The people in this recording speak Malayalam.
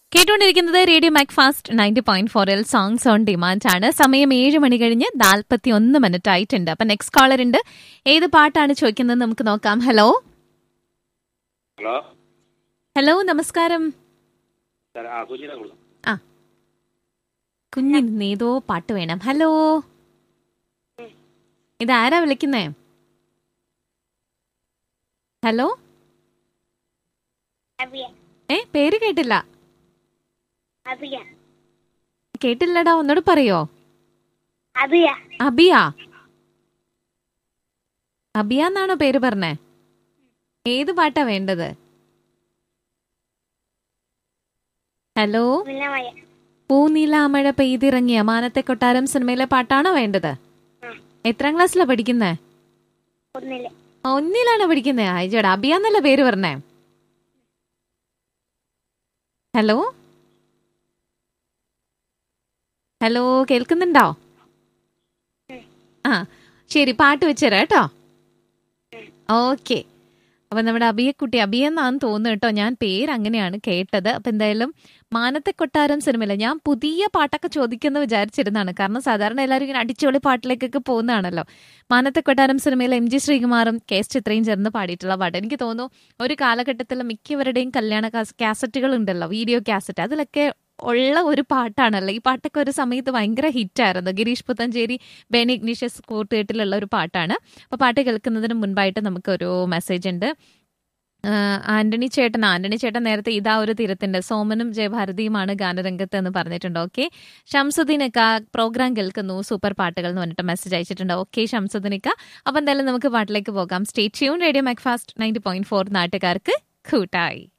കേട്ടുകൊണ്ടിരിക്കുന്നത് radio mac fast ninety point ഫോറിൽ സോങ്സ് ഓൺ ഡിമാൻഡ് ആണ് സമയം ഏഴ് മണി കഴിഞ്ഞ് നാൽപ്പത്തി ഒന്ന് മിനിറ്റ് ആയിട്ടുണ്ട് അപ്പൊ നെക്സ്റ്റ് കോളർ ഉണ്ട് ഏത് പാട്ടാണ് ചോദിക്കുന്നത് നമുക്ക് നോക്കാം ഹലോ ഹലോ ഹലോ നമസ്കാരം സാർ ആ കുഞ്ഞിനെ കൊടുക്കും ആ കുഞ്ഞിന് ഏതോ പാട്ട് വേണം ഹലോ ഇതാരാ വിളിക്കുന്നേ ഹലോ അബിയ ഏ പേര് കേട്ടില്ല അബിയ കേട്ടില്ലടാ ഒന്നോട് പറയോ അബിയ അബിയ അബിയ എന്നാണോ പേര് പറഞ്ഞേ ഏത് പാട്ടാ വേണ്ടത് ഹലോ മിന്നമയ പൂനീലാമഴ പെയ്തിറങ്ങിയ മാനത്തെ കൊട്ടാരം സിനിമയിലെ പാട്ടാണോ വേണ്ടത് ഉം. എത്രാം ക്ലാസ്സിലാ പഠിക്കുന്നേ ഒന്നില് ഒന്നിലാണ് പഠിക്കുന്നേ അയച്ചോടാ അബിയ എന്നല്ല പേര് പറഞ്ഞേ ഹലോ ഹലോ കേൾക്കുന്നുണ്ടോ ഉം. ആ ശരി പാട്ട് വെച്ചുതരാം കേട്ടോ ഓക്കെ അപ്പൊ നമ്മുടെ അബിയക്കുട്ടി അബിയ എന്നാന്ന് തോന്നുന്നു കേട്ടോ ഞാൻ പേര് അങ്ങനെയാണ് കേട്ടത് അപ്പൊ എന്തായാലും മാനത്തെ കൊട്ടാരം സിനിമയിലെ ഞാൻ പുതിയ പാട്ടൊക്കെ ചോദിക്കുന്ന വിചാരിച്ചിരുന്നതാണ് കാരണം സാധാരണ എല്ലാവരും ഇങ്ങനെ അടിച്ചുപൊളി പാട്ടിലേക്കൊക്കെ പോകുന്നതാണല്ലോ മാനത്തെ കൊട്ടാരം സിനിമയിൽ എം ജി ശ്രീകുമാറും കെ എസ് ചിത്രയും ചേർന്ന് പാടിയിട്ടുള്ള പാട്ട് എനിക്ക് തോന്നുന്നു ഒരു കാലഘട്ടത്തിൽ മിക്കവരുടെയും കല്യാണ കാസ്- കാസറ്റുകൾ ഉണ്ടല്ലോ വീഡിയോ കാസറ്റ് അതിലൊക്കെ ഉള്ള ഒരു പാട്ടാണല്ലോ ഈ പാട്ടൊക്കെ ഒരു സമയത്ത് ഭയങ്കര ഹിറ്റായിരുന്നു ഗിരീഷ് പുത്തഞ്ചേരി ബെനി ഇഗ്നീഷ്യസ് കൂട്ടുകെട്ടിലുള്ള ഒരു പാട്ടാണ് അപ്പൊ പാട്ട് കേൾക്കുന്നതിന് മുൻപായിട്ട് നമുക്കൊരു മെസ്സേജ് ഉണ്ട് ആ, ആന്റണി ചേട്ടൻ ആന്റണി ചേട്ടൻ നേരത്തെ ഇതാ ഒരു തീരത്തിന്റെ സോമനും ജയഭാരതിയുമാണ് ഗാനരംഗത്ത് എന്ന് പറഞ്ഞിട്ടുണ്ട് ഓക്കെ ഷംസുദ്ദീനക്ക പ്രോഗ്രാം കേൾക്കുന്നു സൂപ്പർ പാട്ടുകൾ എന്ന് പറഞ്ഞിട്ട് മെസ്സേജ് അയച്ചിട്ടുണ്ട് ഓക്കെ ഷംസുദ്ദീനക്ക അപ്പൊ എന്തായാലും നമുക്ക് പാട്ടിലേക്ക് പോകാം state tune radio Macfast ninety point four നാട്ടുകാർക്ക് കൂട്ടായി